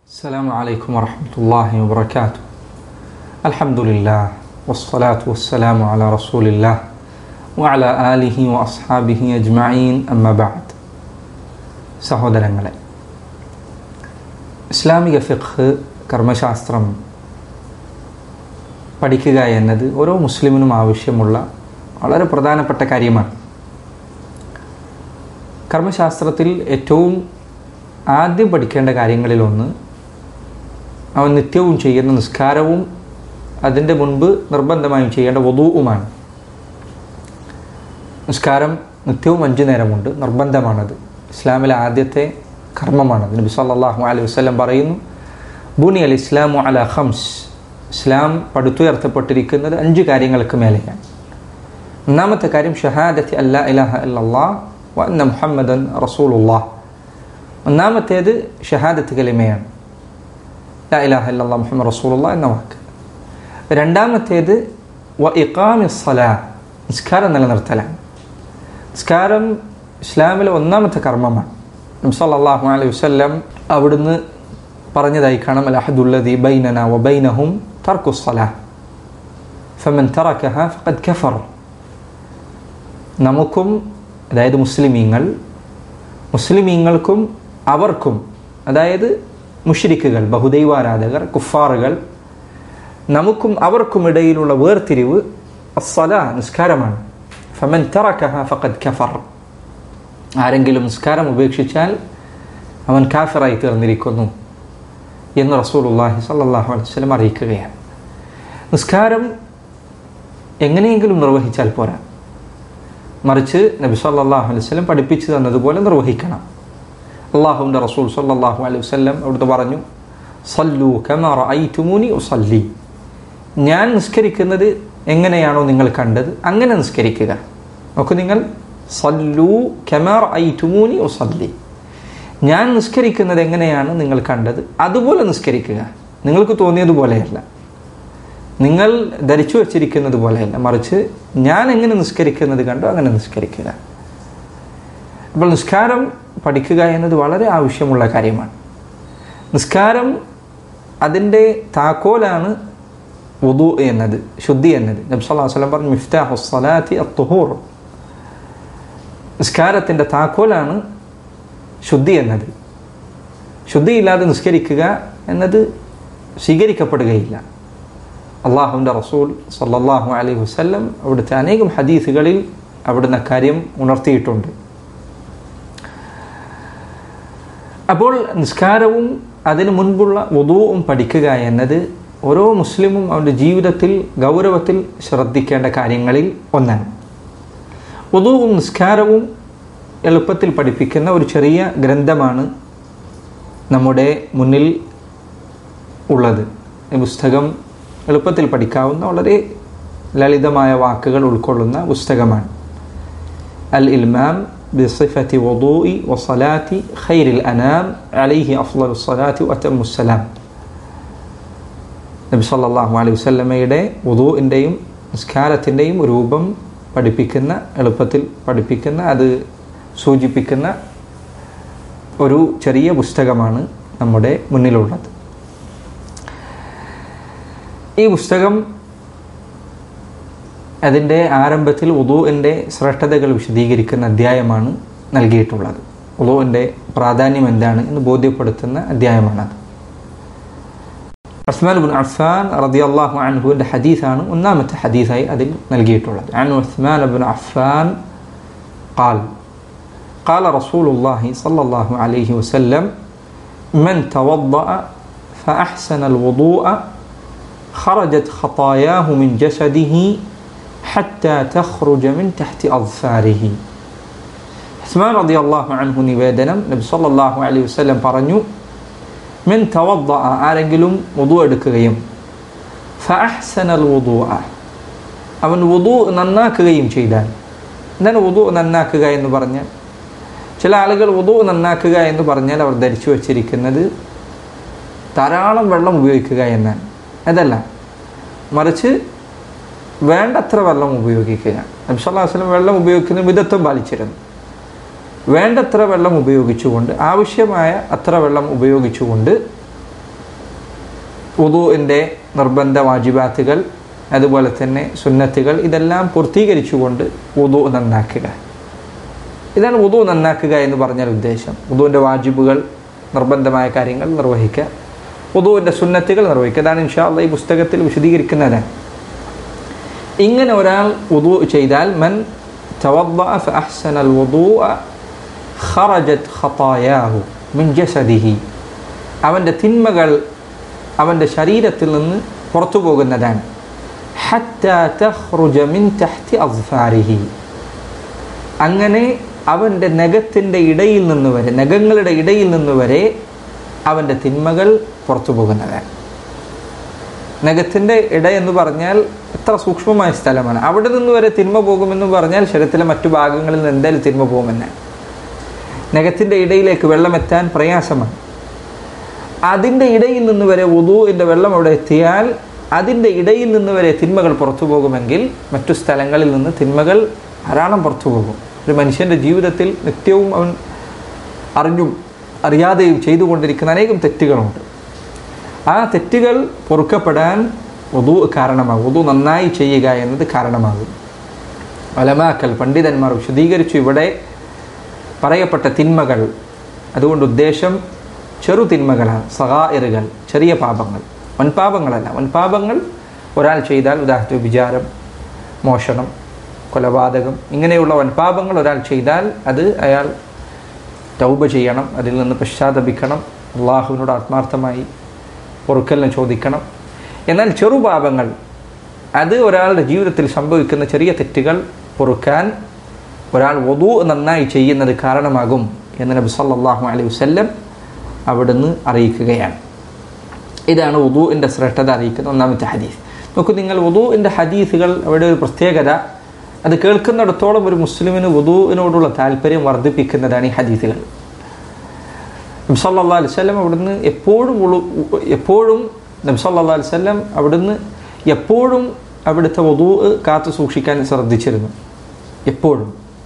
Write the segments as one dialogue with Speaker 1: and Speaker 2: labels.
Speaker 1: السلام عليكم ورحمة الله وبركاته الحمد لله والصلاة والسلام على رسول الله وعلى آله وأصحابه أجمعين أما بعد സഹോദരങ്ങളെ ഇസ്ലാമിക ഫിഖ് കർമ്മശാസ്ത്രം പഠിക്കുക എന്നത് ഓരോ മുസ്ലിമിനും ആവശ്യമുള്ള വളരെ പ്രധാനപ്പെട്ട കാര്യമാണ് കർമ്മശാസ്ത്രത്തിൽ ഏറ്റവും ആദ്യം പഠിക്കേണ്ട കാര്യങ്ങളിലൊന്ന് അവൻ നിത്യവും ചെയ്യുന്ന നിസ്കാരവും അതിൻ്റെ മുൻപ് നിർബന്ധമായും ചെയ്യേണ്ട വധുവുമാണ് നിസ്കാരം നിത്യവും അഞ്ചു നേരമുണ്ട് നിർബന്ധമാണത് ഇസ്ലാമിലെ ആദ്യത്തെ കർമ്മമാണത് നബി സല്ലല്ലാഹു അലൈഹി വസല്ലം പറയുന്നു ബുനി അൽ ഇസ്ലാമു അല ഖംസ് ഇസ്ലാം പടുത്തുയർത്തപ്പെട്ടിരിക്കുന്നത് അഞ്ച് കാര്യങ്ങൾക്ക് മേലെയാണ് ഒന്നാമത്തെ കാര്യം ഷഹാദത്തി അല്ലാ ഇലാഹ ഇല്ലല്ലാ വ അന്ന മുഹമ്മദൻ റസൂലുള്ളാഹ് ഒന്നാമത്തേത് ഷഹാദത്ത് കലിമയാണ് ലാ ഇലാഹ ഇല്ലല്ലാ മുഹമ്മദ് റസൂലുള്ള എന്ന വാക്ക് രണ്ടാമത്തേത് വ ഇഖാമി സലാ നിസ്കാരം നിലനിർത്തലാണ് നിസ്കാരം ഇസ്ലാമിലെ ഒന്നാമത്തെ കർമ്മമാണ് നബി സല്ലല്ലാഹു അലൈഹി വസല്ലം അവിടുന്ന് പറഞ്ഞതായി കാണാം അൽ അഹദുല്ലദി ബൈനന വ ബൈനഹും തർക്കു സലാ ഫമൻ തറക്കഹ ഫഖദ് കഫർ നമുക്കും അതായത് മുസ്ലിമീങ്ങൾ മുസ്ലിമീങ്ങൾക്കും അവർക്കും അതായത് മുഷിരിക്കുകൾ ബഹുദൈവാരാധകർ കുഫാറുകൾ നമുക്കും അവർക്കും ഇടയിലുള്ള വേർതിരിവ് അസ്സല നിസ്കാരമാണ് ഫമൻ തറക്കഹ ഫഖദ് കഫർ ആരെങ്കിലും നിസ്കാരം ഉപേക്ഷിച്ചാൽ അവൻ കാഫിറായി തീർന്നിരിക്കുന്നു എന്ന് റസൂലുള്ളാഹി സ്വല്ലല്ലാഹു അലൈഹി വസല്ലം അറിയിക്കുകയാണ് നിസ്കാരം എങ്ങനെയെങ്കിലും നിർവഹിച്ചാൽ പോരാ മറിച്ച് നബി സല്ലല്ലാഹു അലൈഹി വസല്ലം പഠിപ്പിച്ചു തന്നതുപോലെ നിർവഹിക്കണം അള്ളാഹുവിൻ്റെ റസൂൽ സല്ലല്ലാഹു അലൈഹി വസല്ലം അവിടുത്തെ പറഞ്ഞു സല്ലു കമാ റഅയ്തുമൂനി ഉസല്ലി ഞാൻ നിസ്കരിക്കുന്നത് എങ്ങനെയാണോ നിങ്ങൾ കണ്ടത് അങ്ങനെ നിസ്കരിക്കുക നോക്കൂ നിങ്ങൾ സല്ലു കമാ റഅയ്തുമൂനി ഉസല്ലി ഞാൻ നിസ്കരിക്കുന്നത് എങ്ങനെയാണ് നിങ്ങൾ കണ്ടത് അതുപോലെ നിസ്കരിക്കുക നിങ്ങൾക്ക് തോന്നിയതുപോലെയല്ല നിങ്ങൾ ധരിച്ചു വച്ചിരിക്കുന്നത് പോലെയല്ല മറിച്ച് ഞാൻ എങ്ങനെ നിസ്കരിക്കുന്നത് കണ്ടോ അങ്ങനെ നിസ്കരിക്കുക അപ്പോൾ നിസ്കാരം പഠിക്കുക എന്നത് വളരെ ആവശ്യമുള്ള കാര്യമാണ് നിസ്കാരം അതിൻ്റെ താക്കോലാണ് വുദു എന്നത് ശുദ്ധി എന്നത് നബി സല്ലല്ലാഹു അലൈഹി വസല്ലം പറഞ്ഞു മിഫ്താഹു സ്വലാത്തി അത്തുഹൂർ നിസ്കാരത്തിൻ്റെ താക്കോലാണ് ശുദ്ധി എന്നത് ശുദ്ധിയില്ലാതെ നിസ്കരിക്കുക എന്നത് സ്വീകരിക്കപ്പെടുകയില്ല അള്ളാഹുവിൻ്റെ റസൂൽ സല്ലല്ലാഹു അലൈഹി വസല്ലം അവിടുത്തെ അനേകം ഹദീസുകളിൽ അവിടുന്ന് കാര്യം ഉണർത്തിയിട്ടുണ്ട് അപ്പോൾ നിസ്കാരവും അതിനു മുൻപുള്ള വധുവും പഠിക്കുക എന്നത് ഓരോ മുസ്ലിമും അവൻ്റെ ജീവിതത്തിൽ ഗൗരവത്തിൽ ശ്രദ്ധിക്കേണ്ട കാര്യങ്ങളിൽ ഒന്നാണ് വധുവും നിസ്കാരവും എളുപ്പത്തിൽ പഠിപ്പിക്കുന്ന ഒരു ചെറിയ ഗ്രന്ഥമാണ് നമ്മുടെ മുന്നിൽ ഉള്ളത് ഈ പുസ്തകം എളുപ്പത്തിൽ പഠിക്കാവുന്ന വളരെ ലളിതമായ വാക്കുകൾ ഉൾക്കൊള്ളുന്ന പുസ്തകമാണ് അൽ ഇൽമാം بصفة وضوء وصلاة خير الأنام عليه أفضل الصلاة وأتم السلام നബി സല്ലല്ലാഹു അലൈഹി വസല്ലമയുടെ വുദൂഇൻ്റെയും നിസ്കാരത്തിൻ്റെയും രൂപം പഠിപ്പിക്കുന്ന എളുപ്പത്തിൽ പഠിപ്പിക്കുന്ന അത് സൂചിപ്പിക്കുന്ന ഒരു ചെറിയ പുസ്തകമാണ് നമ്മുടെ മുന്നിലുള്ളത് ഈ പുസ്തകം അതിൻ്റെ ആരംഭത്തിൽ ഉദുവിൻ്റെ ശ്രേഷ്ഠതകൾ വിശദീകരിക്കുന്ന അധ്യായമാണ് നൽകിയിട്ടുള്ളത് ഉദുവിൻ്റെ പ്രാധാന്യം എന്താണ് എന്ന് ബോധ്യപ്പെടുത്തുന്ന അധ്യായമാണത് ഉസ്മാൻ ബിൻ അഫ്ഫാൻ റളിയല്ലാഹു അൻഹുവിൻ്റെ ഹദീസാണ് ഒന്നാമത്തെ ഹദീസായി അതിൽ നൽകിയിട്ടുള്ളത് عن عثمان بن عفان قال قال رسول الله صلى الله عليه وسلم من توضأ فأحسن الوضوء خرجت خطاياه من جسده حتى تخرج من تحت أظفاره ഉസ്മാൻ റതി അള്ളാഹു അൻഹു നിവേദനം നബി സല്ലല്ലാഹു അലൈഹി വസല്ലം പറഞ്ഞു മിൻ തവദ്ദ ആരെങ്കിലും വുദു എടുക്കുകയും ഫഅഹ്സനൽ വുദു അവൻ വുദു നന്നാക്കുകയും ചെയ്താൽ എന്താണ് വുദു നന്നാക്കുക എന്ന് പറഞ്ഞാൽ ചില ആളുകൾ വുദു നന്നാക്കുക എന്ന് പറഞ്ഞാൽ അവർ ധരിച്ചു വച്ചിരിക്കുന്നത് ധാരാളം വെള്ളം ഉപയോഗിക്കുക എന്നാണ് അതല്ല മറിച്ച് വേണ്ടത്ര വെള്ളം ഉപയോഗിക്കുക നബ്സല്ലാ വസ്ലം വെള്ളം ഉപയോഗിക്കുന്ന വിധത്വം പാലിച്ചിരുന്നു വേണ്ടത്ര വെള്ളം ഉപയോഗിച്ചുകൊണ്ട് ആവശ്യമായ അത്ര വെള്ളം ഉപയോഗിച്ചുകൊണ്ട് വുദുവിൻ്റെ നിർബന്ധ വാജിബാത്തുകൾ അതുപോലെ തന്നെ സുന്നത്തുകൾ ഇതെല്ലാം പൂർത്തീകരിച്ചുകൊണ്ട് വുദു നന്നാക്കുക ഇതാണ് വുദു നന്നാക്കുക എന്ന് പറഞ്ഞാൽ ഉദ്ദേശം വുദുവിൻ്റെ വാജിബുകൾ നിർബന്ധമായ കാര്യങ്ങൾ നിർവഹിക്കുക വുദുവിൻ്റെ സുന്നത്തുകൾ നിർവഹിക്കുക അതാണ് ഇൻഷാ അള്ളാഹ് ഈ പുസ്തകത്തിൽ വിശദീകരിക്കുന്നതാണ് ഇങ്ങനെ ഒരാൾ വുദു ചെയ്താൽ മൻ توضأ فأحسن الوضوء خرجت خطاياه من جسده അവൻ്റെ തിന്മകൾ അവൻ്റെ ശരീരത്തിൽ നിന്ന് പുറത്തു പോകുന്നതാണ് حتى تخرج من تحت أظفاره അങ്ങനെ അവൻ്റെ നഖത്തിൻ്റെ ഇടയിൽ നിന്ന് വരെ നഖങ്ങളുടെ ഇടയിൽ നിന്ന് വരെ അവൻ്റെ തിന്മകൾ പുറത്തു പോകുന്നതാണ് നഖത്തിൻ്റെ ഇട എന്ന് പറഞ്ഞാൽ എത്ര സൂക്ഷ്മമായ സ്ഥലമാണ് അവിടെ നിന്ന് വരെ തിന്മ പോകുമെന്ന് പറഞ്ഞാൽ ശരീരത്തിലെ മറ്റു ഭാഗങ്ങളിൽ നിന്ന് എന്തായാലും തിന്മ പോകുമെന്നാണ് നഖത്തിൻ്റെ ഇടയിലേക്ക് വെള്ളം എത്താൻ പ്രയാസമാണ് അതിൻ്റെ ഇടയിൽ നിന്ന് വരെ ഉദുവിൻ്റെ വെള്ളം അവിടെ എത്തിയാൽ അതിൻ്റെ ഇടയിൽ നിന്ന് വരെ തിന്മകൾ പുറത്തു പോകുമെങ്കിൽ മറ്റു സ്ഥലങ്ങളിൽ നിന്ന് തിന്മകൾ ധാരാളം പുറത്തു പോകും ഒരു മനുഷ്യൻ്റെ ജീവിതത്തിൽ നിത്യവും അവൻ അറിഞ്ഞും അറിയാതെയും ചെയ്തുകൊണ്ടിരിക്കുന്ന അനേകം തെറ്റുകളുണ്ട് ആ തെറ്റുകൾ പൊറുക്കപ്പെടാൻ ഉദു കാരണമാകും ഉദു നന്നായി ചെയ്യുക എന്നത് കാരണമാകും വലമാക്കൽ പണ്ഡിതന്മാർ വിശദീകരിച്ചു ഇവിടെ പറയപ്പെട്ട തിന്മകൾ അതുകൊണ്ട് ഉദ്ദേശം ചെറു തിന്മകളാണ് സഹായറുകൾ ചെറിയ പാപങ്ങൾ വൻപാപങ്ങളല്ല വൻപാപങ്ങൾ ഒരാൾ ചെയ്താൽ ഉദാഹരണത്തിന് വിചാരം മോഷണം കൊലപാതകം ഇങ്ങനെയുള്ള വൻപാപങ്ങൾ ഒരാൾ ചെയ്താൽ അത് അയാൾ തൗബ ചെയ്യണം അതിൽ നിന്ന് പശ്ചാത്തപിക്കണം അള്ളാഹുവിനോട് ആത്മാർത്ഥമായി പൊറുക്കലിനെ ചോദിക്കണം എന്നാൽ ചെറുപാപങ്ങൾ അത് ഒരാളുടെ ജീവിതത്തിൽ സംഭവിക്കുന്ന ചെറിയ തെറ്റുകൾ പൊറുക്കാൻ ഒരാൾ വധു നന്നായി ചെയ്യുന്നത് കാരണമാകും എന്ന് നബി സല്ലല്ലാഹു അലൈഹി വസല്ലം അവിടുന്ന് അറിയിക്കുകയാണ് ഇതാണ് വുദുവിൻ്റെ ശ്രേഷ്ഠത അറിയിക്കുന്ന ഒന്നാമത്തെ ഹദീസ് നോക്കൂ നിങ്ങൾ വുദുവിൻ്റെ ഹദീസുകൾ അവിടെ ഒരു പ്രത്യേകത അത് കേൾക്കുന്നിടത്തോളം ഒരു മുസ്ലിമിന് വുദുവിനോടുള്ള താല്പര്യം വർദ്ധിപ്പിക്കുന്നതാണ് ഈ ഹദീസുകൾ നബ്സല്ലാ അലിസ്ലം അവിടുന്ന് എപ്പോഴും എപ്പോഴും നബ്സല്ലാ അലിസ്ലം അവിടുന്ന് എപ്പോഴും അവിടുത്തെ വധു കാത്തു സൂക്ഷിക്കാൻ ശ്രദ്ധിച്ചിരുന്നു എപ്പോഴും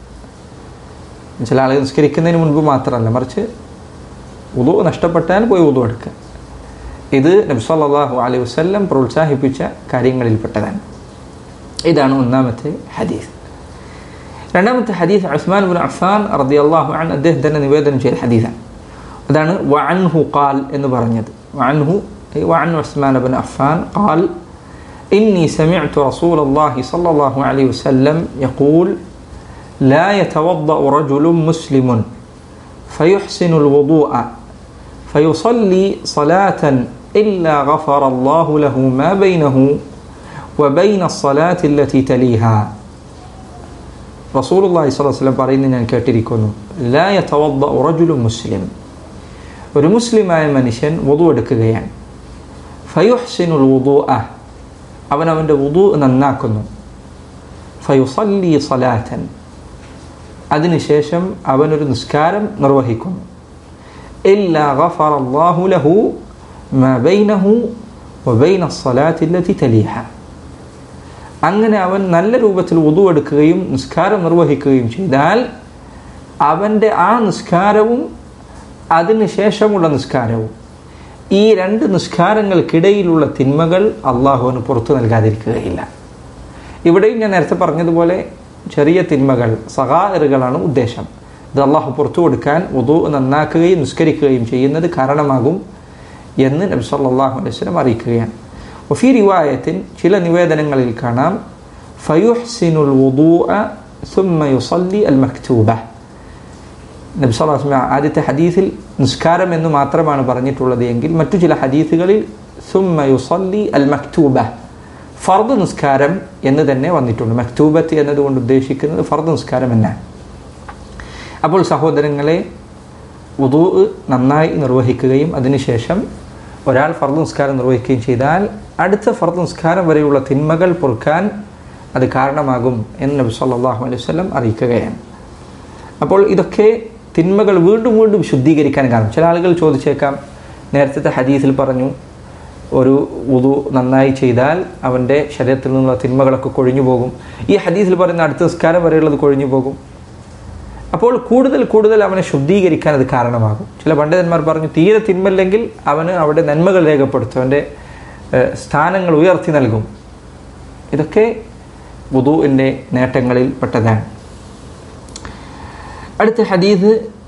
Speaker 1: ചില ആളുകൾ നിസ്കരിക്കുന്നതിന് മുൻപ് മാത്രമല്ല മറിച്ച് ഉദു നഷ്ടപ്പെട്ടാൽ പോയി ഉദു എടുക്കുക ഇത് നബ്സല്ലാഹു അലൈഹി വസ്ല്ലം പ്രോത്സാഹിപ്പിച്ച കാര്യങ്ങളിൽപ്പെട്ടതാണ് ഇതാണ് ഒന്നാമത്തെ ഹദീസ് രണ്ടാമത്തെ ഹദീസ് ഉസ്മാൻ ബിൻ അഫാൻ റതി അള്ളാഹു അൻ അദ്ദേഹം തന്നെ നിവേദനം ചെയ്ത ഹദീസാണ് അതാണ് വഅൻഹു ഖാൽ എന്ന് പറഞ്ഞത് വഅൻഹു وعن عثمان بن عفان قال إني سمعت رسول الله صلى الله عليه وسلم يقول لا يتوضأ رجل مسلم فيحسن الوضوء فيصلي صلاة إلا غفر الله له ما بينه وبين الصلاة التي تليها رسول الله صلى الله عليه وسلم പറയുന്നത് ഞാൻ കേട്ടിരിക്കുന്നു لا يتوضأ رجل مسلم ഒരു മുസ്ലിമായ മനുഷ്യൻ വുതു എടുക്കുകയാണ് ഫയുഹ്സിനുൽ വുതു അവൻ അവൻ്റെ വുതു നന്നാക്കുന്നു ഫയുസല്ലി സലാത്തൻ അതിനുശേഷം അവനൊരു നിസ്കാരം നിർവഹിക്കുന്നു إلا غفر الله له ما بينه وبين الصلاة التي تليها അങ്ങനെ അവൻ നല്ല രൂപത്തിൽ ഉതു എടുക്കുകയും നിസ്കാരം നിർവഹിക്കുകയും ചെയ്താൽ അവൻ്റെ ആ നിസ്കാരവും അതിന് ശേഷമുള്ള നിസ്കാരവും ഈ രണ്ട് നിസ്കാരങ്ങൾക്കിടയിലുള്ള തിന്മകൾ അള്ളാഹുവിന് പുറത്തു നൽകാതിരിക്കുകയില്ല ഇവിടെയും ഞാൻ നേരത്തെ പറഞ്ഞതുപോലെ ചെറിയ തിന്മകൾ സഹാറുകളാണ് ഉദ്ദേശം ഇത് അള്ളാഹു പുറത്തു കൊടുക്കാൻ ഉദു നന്നാക്കുകയും നിസ്കരിക്കുകയും ചെയ്യുന്നത് കാരണമാകും എന്ന് നബി സല്ലല്ലാഹു അലൈഹി വസല്ലം അറിയിക്കുകയാണ് ഒഫി റിവായത്തിൻ ചില നിവേദനങ്ങളിൽ കാണാം ഫയുഹ്സിനുൽ വുദൂഅ ثم يصلي المكتوبة നബി സല്ലല്ലാഹു അലൈഹി വസല്ലം ആദ്യത്തെ ഹദീസിൽ നിസ്കാരം എന്ന് മാത്രമാണ് പറഞ്ഞിട്ടുള്ളത് എങ്കിൽ മറ്റു ചില ഹദീസുകളിൽ ثم يصلي المكتوبة ഫർദ് നിസ്കാരം എന്ന് തന്നെ വന്നിട്ടുണ്ട് മക്തൂബത്ത് എന്നതുകൊണ്ട് ഉദ്ദേശിക്കുന്നത് ഫർദ് നിസ്കാരം എന്നാണ് അപ്പോൾ സഹോദരങ്ങളെ ഉദു നന്നായി നിർവഹിക്കുകയും അതിനുശേഷം ഒരാൾ ഫർദ് നിസ്കാരം നിർവഹിക്കുകയും ചെയ്താൽ അടുത്ത ഫർദ് നിസ്കാരം വരെയുള്ള തിന്മകൾ പൊറുക്കാൻ അത് കാരണമാകും എന്ന് നബി സല്ലല്ലാഹു അലൈഹി വസല്ലം അറിയിക്കുകയാണ് അപ്പോൾ ഇതൊക്കെ തിന്മകൾ വീണ്ടും വീണ്ടും ശുദ്ധീകരിക്കാൻ കാരണം ചില ആളുകൾ ചോദിച്ചേക്കാം നേരത്തെ ഹദീസിൽ പറഞ്ഞു ഒരു ഉദു നന്നായി ചെയ്താൽ അവൻ്റെ ശരീരത്തിൽ നിന്നുള്ള തിന്മകളൊക്കെ കൊഴിഞ്ഞു പോകും ഈ ഹദീസിൽ പറയുന്ന അടുത്ത നിസ്കാരം വരെയുള്ളത് കൊഴിഞ്ഞു പോകും അപ്പോൾ കൂടുതൽ കൂടുതൽ അവനെ ശുദ്ധീകരിക്കാൻ അത് കാരണമാകും ചില പണ്ഡിതന്മാർ പറഞ്ഞു തീരെ തിന്മല്ലെങ്കിൽ അവന് അവിടെ നന്മകൾ രേഖപ്പെടുത്തും അവൻ്റെ ഏഹ്, സ്ഥാനങ്ങൾ ഉയർത്തി നൽകും ഇതൊക്കെ വുദൂഇൻ്റെ നേട്ടങ്ങളിൽ പെട്ടതാണ് അടുത്ത ഹദീസ്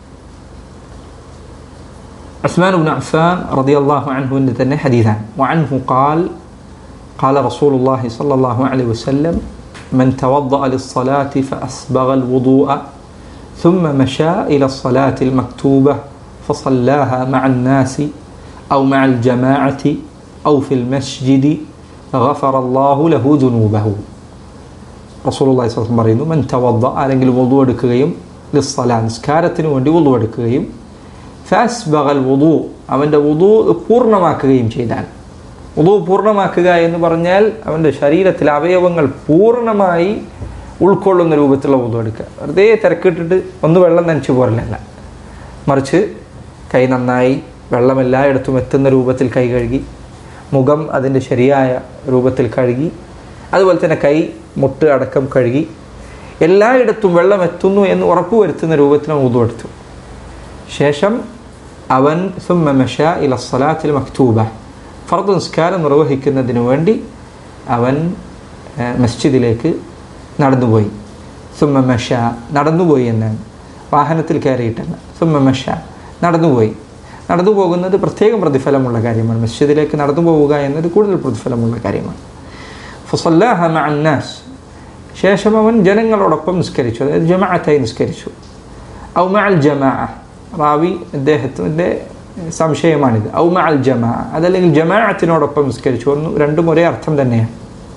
Speaker 1: عثمان بن عفان رضي الله عنه تنه حديثا وعنه قال قال رسول الله صلى الله عليه وسلم من توضأ للصلاة فأسبغ الوضوء ثم مشى إلى الصلاة المكتوبة فصلاها مع الناس أو مع الجماعة أو في المسجد غفر الله له ذنوبه റസൂൽ അള്ളഹി സ്വലം പറയുന്നു മൻ തവദ്ദ അല്ലെങ്കിൽ വുളു എടുക്കുകയും ലിസ്സലാ നിസ്കാരത്തിന് വേണ്ടി വുളു എടുക്കുകയും ഫാസ് ബഗൽ വുളു അവൻ്റെ വുളു പൂർണ്ണമാക്കുകയും ചെയ്താൽ വുളു പൂർണ്ണമാക്കുക എന്ന് പറഞ്ഞാൽ അവൻ്റെ ശരീരത്തിലെ അവയവങ്ങൾ പൂർണ്ണമായി ഉൾക്കൊള്ളുന്ന രൂപത്തിലുള്ള വുളു എടുക്കുക വെറുതെ തിരക്കിട്ടിട്ട് ഒന്ന് വെള്ളം നനച്ചു പോരലല്ല മറിച്ച് കൈ നന്നായി വെള്ളം എല്ലായിടത്തും എത്തുന്ന രൂപത്തിൽ കൈ കഴുകി മുഖം അതിൻ്റെ ശരിയായ രൂപത്തിൽ കഴുകി അതുപോലെ തന്നെ കൈ മുട്ട് അടക്കം കഴുകി എല്ലായിടത്തും വെള്ളം എത്തുന്നു എന്ന് ഉറപ്പുവരുത്തുന്ന രൂപത്തിൽ ഉതു എടുത്തു ശേഷം അവൻ സുമ്മ മഷ ഇല സലാത്തിൽ മക്തൂബ ഫർദ് നിസ്കാരം നിർവഹിക്കുന്നതിന് വേണ്ടി അവൻ ഏഹ്, മസ്ജിദിലേക്ക് നടന്നുപോയി സുമ്മ മഷ നടന്നുപോയി എന്നാണ് വാഹനത്തിൽ കയറിയിട്ടല്ല സുമ്മ മഷ നടന്നുപോയി നടന്നു പോകുന്നത് പ്രത്യേകം പ്രതിഫലമുള്ള കാര്യമാണ് മസ്ജിദിലേക്ക് നടന്നു പോവുക എന്നത് കൂടുതൽ പ്രതിഫലമുള്ള കാര്യമാണ് ഫസല്ലാഹ മഅന്നാസ് ശേഷം അവൻ ജനങ്ങളോടൊപ്പം നിസ്കരിച്ചു അതായത് ജമാഅത്തായി നിസ്കരിച്ചു ഔ മഅൽ ജമാ റാവി അദ്ദേഹത്തിൻ്റെ സംശയമാണിത് ഔ മഅൽ ജമാ അതല്ലെങ്കിൽ ജമാഅത്തിനോടൊപ്പം നിസ്കരിച്ചു ഒന്ന് രണ്ടും ഒരേ അർത്ഥം തന്നെയാണ്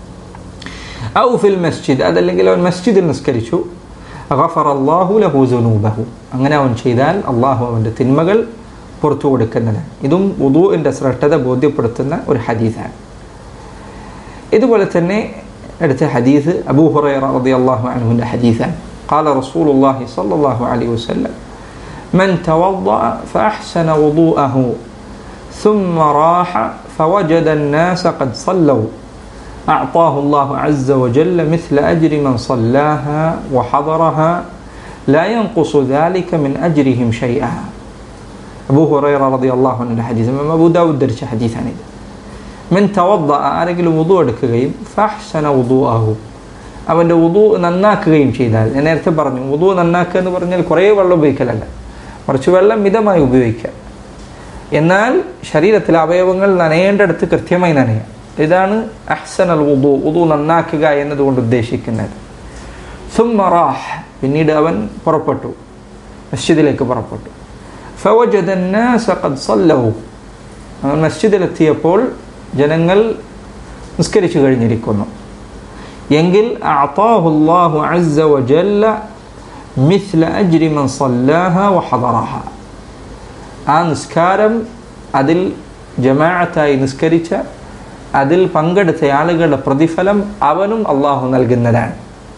Speaker 1: ഔ ഫിൽ മസ്ജിദ് അതല്ലെങ്കിൽ അവൻ മസ്ജിദിൽ നിസ്കരിച്ചു ഗഫർ അള്ളാഹു ലഹു ജുനൂബഹു അങ്ങനെ അവൻ ചെയ്താൽ അള്ളാഹു അവൻ്റെ തിന്മകൾ പുറത്തു കൊടുക്കുന്നതാണ് ഇതും ഉദൂഇൻ്റെ ശ്രദ്ധത ബോധ്യപ്പെടുത്തുന്ന ഒരു ഹദീസാണ് ഇതുപോലെ തന്നെ അടുത്ത ഹദീസ് അബൂ ഹുറൈറ റളിയല്ലാഹു അൻഹുവിൻ്റെ ഹദീസാണ് قال رسول الله صلى الله عليه وسلم من توضأ فأحسن وضوءه ثم راح فوجد الناس قد صلوا أعطاه الله عز وجل مثل أجر من صلاها وحضرها لا ينقص ذلك من أجرهم شيئا أبو هريرة رضي الله عنه الحديث أبو داود درش حديث عن إذا من توضأ ആരെങ്കിലും വുതു എടുക്കുകയും ഫഹ്സന വുദുഅഹു അവൻ്റെ വുതു നന്നാക്കുകയും ചെയ്താൽ ഞാൻ നേരത്തെ പറഞ്ഞു വുതു നന്നാക്കുക എന്ന് പറഞ്ഞാൽ കുറേ വെള്ളം ഉപയോഗിക്കലല്ല കുറച്ച് വെള്ളം മിതമായി ഉപയോഗിക്കുക എന്നാൽ ശരീരത്തിലെ അവയവങ്ങൾ നനയേണ്ടടുത്ത് കൃത്യമായി നനയുക ഇതാണ് അഹ്സൻ അൽ വുദു വുദു നന്നാക്കുക എന്നതുകൊണ്ട് ഉദ്ദേശിക്കുന്നത് സുമ്മറാഹ് പിന്നീട് അവൻ പുറപ്പെട്ടു മസ്ജിദിലേക്ക് പുറപ്പെട്ടു ഫവജദ الناس قد صلوا അവൻ മസ്ജിദിലെത്തിയപ്പോൾ ജനങ്ങൾ നിസ്കരിച്ചു കഴിഞ്ഞിരിക്കുന്നു എങ്കിൽ അഅതാഹുല്ലാഹു അസ്സ വജല്ല മിസ്ല അജ്രി മൻ സല്ലാഹ വഹദറഹ ആ നിസ്കാരം അതിൽ ജമാഅത്തായി നിസ്കരിച്ച അതിൽ പങ്കെടുത്ത ആളുകളുടെ പ്രതിഫലം അവനും അള്ളാഹു നൽകുന്നതാണ്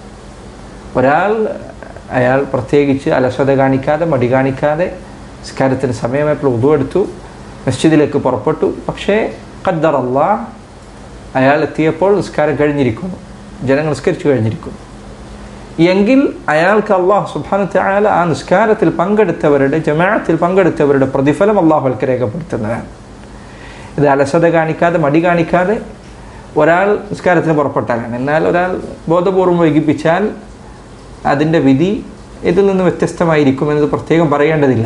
Speaker 1: ഒരാൾ അയാൾ പ്രത്യേകിച്ച് അലസത കാണിക്കാതെ മടി കാണിക്കാതെ നിസ്കാരത്തിന് സമയമായപ്പോൾ ഉതു എടുത്തു മസ്ജിദിലേക്ക് പുറപ്പെട്ടു പക്ഷേ ഖദ്ദർ അള്ളാഹ് അയാൾ എത്തിയപ്പോൾ നിസ്കാരം കഴിഞ്ഞിരിക്കുന്നു ജനങ്ങൾ നിസ്കരിച്ചു കഴിഞ്ഞിരിക്കുന്നു എങ്കിൽ അയാൾക്ക് അള്ളാഹു സുബാനത്തെ അയാൾ ആ നിസ്കാരത്തിൽ പങ്കെടുത്തവരുടെ ജമാഅത്തിൽ പങ്കെടുത്തവരുടെ പ്രതിഫലം അള്ളാഹുൽക്ക് രേഖപ്പെടുത്തുന്നതാണ് ഇത് അലസത കാണിക്കാതെ മടി കാണിക്കാതെ ഒരാൾ നിസ്കാരത്തിന് പുറപ്പെട്ടാലാണ് എന്നാൽ ഒരാൾ ബോധപൂർവം വൈകിപ്പിച്ചാൽ അതിൻ്റെ വിധി ഇതിൽ നിന്ന് വ്യത്യസ്തമായിരിക്കുമെന്നത് പ്രത്യേകം പറയേണ്ടതില്ല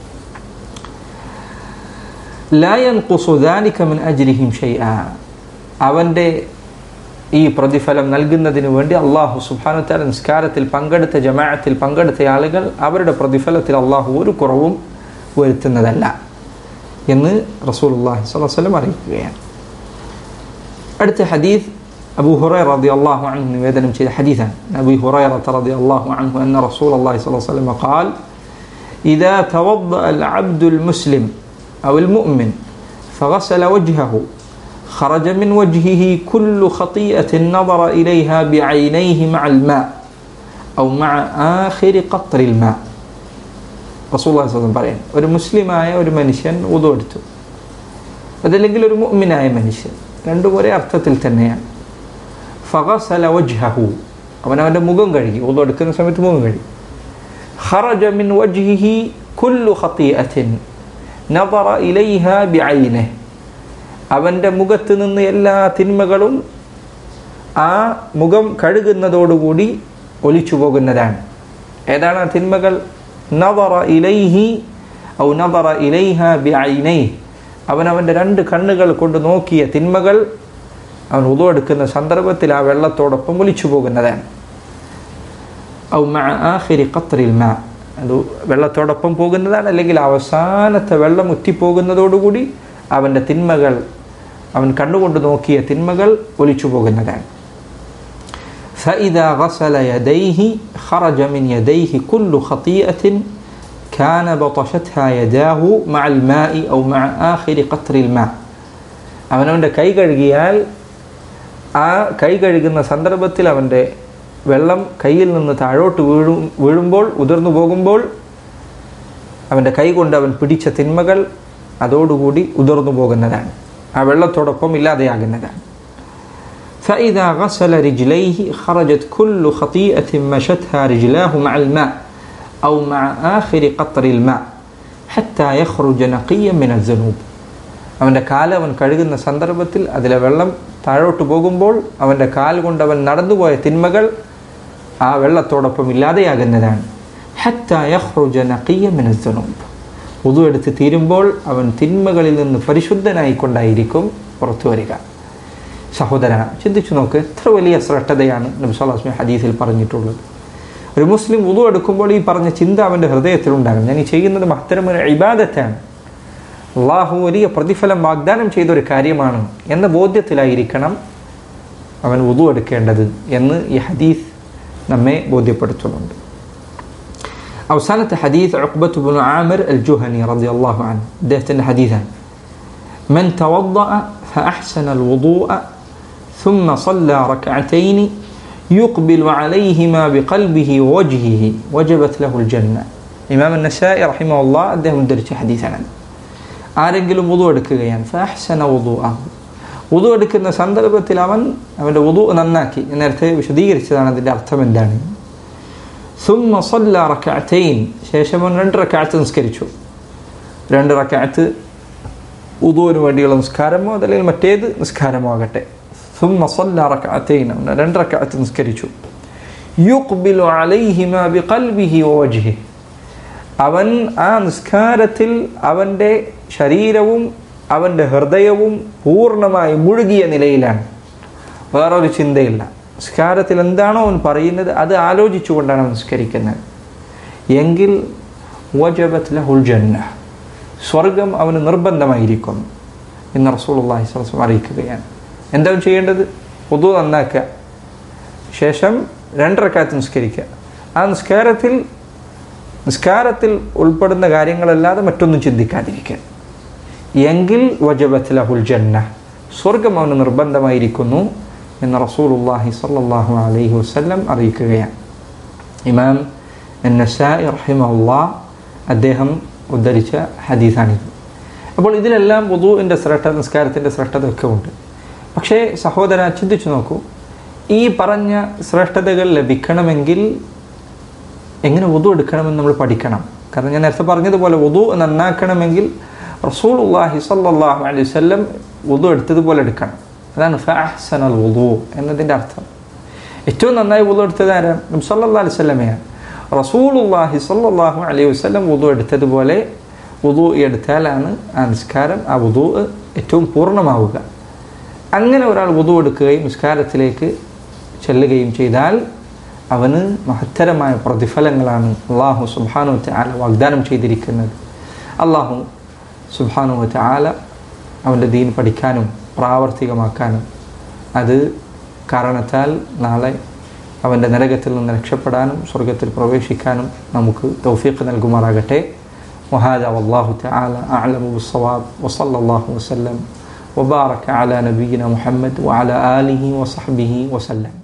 Speaker 1: ലായൻ കുസുദാനിക്കമിൻ അജ്രിഹിം ഷെയ്ആ അവൻ്റെ ഈ പ്രതിഫലം നൽകുന്നതിന് വേണ്ടി അള്ളാഹു സുബാനുത്താല നിസ്കാരത്തിൽ പങ്കെടുത്ത ജമാഅത്തിൽ പങ്കെടുത്ത ആളുകൾ അവരുടെ പ്രതിഫലത്തിൽ അള്ളാഹു ഒരു കുറവും വരുത്തുന്നതല്ല എന്ന് റസൂൽ അള്ളാഹി സ്വലം അറിയിക്കുകയാണ് അടുത്ത ഹദീസ് أبو هريرة رضي الله عنه نويدنا من حديثا أبي هريرة رضي الله عنه أن رسول الله صلى الله عليه وسلم قال إذا توضأ العبد المسلم أو المؤمن فغسل وجهه خرج من وجهه كل خطيئة نظر إليها بعينيه مع الماء أو مع آخر قطر الماء റസൂൽ സ്വലം പറയാൻ ഒരു മുസ്ലിമായ ഒരു മനുഷ്യൻ ഉതു എടുത്തു അതല്ലെങ്കിൽ ഒരു മുഅ്മിനായ മനുഷ്യൻ രണ്ടും ഒരേ അർത്ഥത്തിൽ തന്നെയാണ് ഫഗസല വജ്ഹഹു അവൻ അവൻ്റെ മുഖം കഴുകി ഉതു എടുക്കുന്ന സമയത്ത് മുഖം കഴുകി ഖറജ മിൻ വജ്ഹിഹി കുല്ലു ഖതീഅത്തിൻ നദറ ഇലൈഹ ബിഐനിഹി അവൻ്റെ മുഖത്ത് നിന്ന് എല്ലാ തിന്മകളും ആ മുഖം കഴുകുന്നതോടുകൂടി ഒലിച്ചു പോകുന്നതാണ് ഏതാണ് ആ തിന്മകൾ നവറ ഇലൈഹി ഔ നവറ ഇലൈഹ ബിഐനൈ അവൻ അവൻ്റെ രണ്ട് കണ്ണുകൾ കൊണ്ട് നോക്കിയ തിന്മകൾ അവൻ ഉതു എടുക്കുന്ന സന്ദർഭത്തിൽ ആ വെള്ളത്തോടൊപ്പം ഒലിച്ചു പോകുന്നതാണ് ഔ മഅ ആഖിരി ഖത്രിൽ മാ അത് വെള്ളത്തോടൊപ്പം പോകുന്നതാണ് അല്ലെങ്കിൽ അവസാനത്തെ വെള്ളം ഉറ്റിപ്പോകുന്നതോടുകൂടി അവൻ്റെ തിന്മകൾ അവൻ കണ്ണുകൊണ്ട് നോക്കിയ തിന്മകൾ ഒലിച്ചു പോകുന്നതാണ് فإذا غسل يديه خرج من يديه كل خطيئة كان بطشتها يداه مع الماء أو مع آخر قطر الماء അവനവൻ്റെ കൈ കഴുകിയാൽ ആ കൈ കഴുകുന്ന സന്ദർഭത്തിൽ അവൻ്റെ വെള്ളം കയ്യിൽ നിന്ന് താഴോട്ട് വീഴും വീഴുമ്പോൾ ഉതിർന്നു പോകുമ്പോൾ അവൻ്റെ കൈ കൊണ്ട് അവൻ പിടിച്ച തിന്മകൾ അതോടുകൂടി ഉതിർന്നു പോകുന്നതാണ് ആ വെള്ളത്തോടൊപ്പം ഇല്ലാതെയാകുന്നതാണ് فإذا غسل رجليه خرجت كل خطيئة مشتها رجلاه مع الماء أو مع آخر قطر الماء حتى يخرج نقيا من الذنوب അവൻ്റെ കാല് അവൻ കഴുകുന്ന സന്ദർഭത്തിൽ അതിലെ വെള്ളം താഴോട്ട് പോകുമ്പോൾ അവൻ്റെ കാൽ കൊണ്ട് അവൻ നടന്നുപോയ തിന്മകൾ ആ വെള്ളത്തോടൊപ്പം ഇല്ലാതെയാകുന്നതാണ് ഹത്ത യഹ്റുജ നഖിയ മിനസ്സനൂബ് ഉതു എടുത്ത് തീരുമ്പോൾ അവൻ തിന്മകളിൽ നിന്ന് പരിശുദ്ധനായിക്കൊണ്ടായിരിക്കും പുറത്തു വരിക സഹോദര ചിന്തിച്ചു നോക്ക് എത്ര വലിയ ശ്രദ്ധതയാണ് നബി സ്വലാസ്മി ഹദീസിൽ പറഞ്ഞിട്ടുള്ളത് ഒരു മുസ്ലിം ഉതു എടുക്കുമ്പോൾ ഈ പറഞ്ഞ ചിന്ത അവൻ്റെ ഹൃദയത്തിലുണ്ടാകും ഞാൻ ഈ ചെയ്യുന്നത് മഹത്തരമൊരു ഇബാദത്താണ് അള്ളാഹു വലിയ പ്രതിഫലം വാഗ്ദാനം ചെയ്ത ഒരു കാര്യമാണ് എന്ന ബോധ്യത്തിലായിരിക്കണം അവൻ ഉതു എടുക്കേണ്ടത് എന്ന് ഈ ഹദീസ് നമ്മെ ബോധ്യപ്പെടുത്തുന്നുണ്ട് അവസാനത്തെ ഹദീസ് Uqbah bin Amir al Juhani റളിയല്ലാഹു അൻഹു അദ്ദേഹത്തിൻ്റെ ഹദീസാണ് من توضأ فأحسن الوضوء ثم صلى ركعتين يقبل عليهما بقلبه ووجهه وجبت له الجنة إمام النسائي رحمه الله അദ്ദേഹം ഉദ്ധരിച്ച ഹദീസാണ് ആരെങ്കിലും വുതു എടുക്കുകയാണ് ഫാഹ്സന വുതു വുതു എടുക്കുന്ന സന്ദർഭത്തിൽ അവൻ അവൻ്റെ വുതു നന്നാക്കി നേരത്തെ വിശദീകരിച്ചതാണ് അതിൻ്റെ അർത്ഥം എന്താണ് സുമ്മ സല്ല റക്കാറ്റൈൻ ശേഷം അവൻ രണ്ട് റക്കാറ്റ് നിസ്കരിച്ചു രണ്ട് റക്കാറ്റ് ഉദുവിന് വേണ്ടിയുള്ള നിസ്കാരമോ അതല്ലെങ്കിൽ മറ്റേത് നിസ്കാരമോ ആകട്ടെ സുമ്മ സല്ല റക്കാറ്റൈൻ അവൻ രണ്ട് റക്കാറ്റ് നിസ്കരിച്ചു യുഖ്ബിലു അലൈഹിമ ബിഖൽബിഹി വവജ്ഹിഹി അവൻ ആ നിസ്കാരത്തിൽ അവൻ്റെ ശരീരവും അവൻ്റെ ഹൃദയവും പൂർണ്ണമായി മുഴുകിയ നിലയിലാണ് വേറൊരു ചിന്തയില്ല നിസ്കാരത്തിൽ എന്താണോ അവൻ പറയുന്നത് അത് ആലോചിച്ചുകൊണ്ടാണ് അവൻ നിസ്കരിക്കുന്നത് എങ്കിൽ വജബത്ത് ലഹുൽ ജന്ന സ്വർഗം അവന് നിർബന്ധമായിരിക്കും എന്ന് റസൂലുള്ളാഹി സ്വലം അറിയിക്കുകയാണ് എന്താണ് ചെയ്യേണ്ടത് പൊതു നന്നാക്കുക ശേഷം രണ്ടരക്കാലത്ത് നിസ്കരിക്കുക ആ നിസ്കാരത്തിൽ നിസ്കാരത്തിൽ ഉൾപ്പെടുന്ന കാര്യങ്ങളല്ലാതെ മറ്റൊന്നും ചിന്തിക്കാതിരിക്കുക എങ്കിൽ വജബത്ത് ലഹുൽ ജന്ന സ്വർഗം അവന് നിർബന്ധമായിരിക്കുന്നു എന്ന് റസൂലുള്ളാഹി സ്വല്ലല്ലാഹു അലൈഹി വസല്ലം അറിയിക്കുകയാണ് ഇമാം നസായി റഹിമഹുല്ലാ അദ്ദേഹം ഉദ്ധരിച്ച ഹദീസാണിത് അപ്പോൾ ഇതിലെല്ലാം വുദൂഇൻ്റെ ശ്രദ്ധ നിസ്കാരത്തിൻ്റെ ശ്രദ്ധതൊക്കെ ഉണ്ട് പക്ഷേ സഹോദര ചിന്തിച്ചു നോക്കൂ ഈ പറഞ്ഞ ശ്രേഷ്ഠതകൾ ലഭിക്കണമെങ്കിൽ എങ്ങനെ വുതു എടുക്കണമെന്ന് നമ്മൾ പഠിക്കണം കാരണം ഞാൻ നേരത്തെ പറഞ്ഞതുപോലെ വുതു നന്നാക്കണമെങ്കിൽ റസൂൽ അള്ളാഹി സല്ലാഹു അലൈഹി വല്ലം വുതു എടുത്തതുപോലെ എടുക്കണം അതാണ് ഫാഹ്സനൽ വുതു എന്നതിൻ്റെ അർത്ഥം ഏറ്റവും നന്നായി വുതു എടുത്തത് ആരാണ് നബി സല്ലാ അലൈഹി സ്വല്ലമയാണ് റസൂൽ അള്ളാഹി സല്ലാഹു അലൈഹി വസ്ലം വുതു എടുത്തതുപോലെ വുതു എടുത്താലാണ് ആ നിസ്കാരം ആ വുതു ഏറ്റവും പൂർണ്ണമാവുക അങ്ങനെ ഒരാൾ വുതു എടുക്കുകയും നിസ്കാരത്തിലേക്ക് ചെല്ലുകയും ചെയ്താൽ അവന് മഹത്തരമായ പ്രതിഫലങ്ങളാണ് അള്ളാഹു സുബാനു ആല വാഗ്ദാനം ചെയ്തിരിക്കുന്നത് അള്ളാഹു സുബാനു ആല അവൻ്റെ ദീൻ പഠിക്കാനും പ്രാവർത്തികമാക്കാനും അത് കാരണത്താൽ നാളെ അവൻ്റെ നരകത്തിൽ നിന്ന് രക്ഷപ്പെടാനും സ്വർഗത്തിൽ പ്രവേശിക്കാനും നമുക്ക് തൗഫീഖ് നൽകുമാറാകട്ടെ وهذا والله تعالى أعلم بالصواب وصلى الله وسلم وبارك على نبينا محمد وعلى آله وصحبه وسلم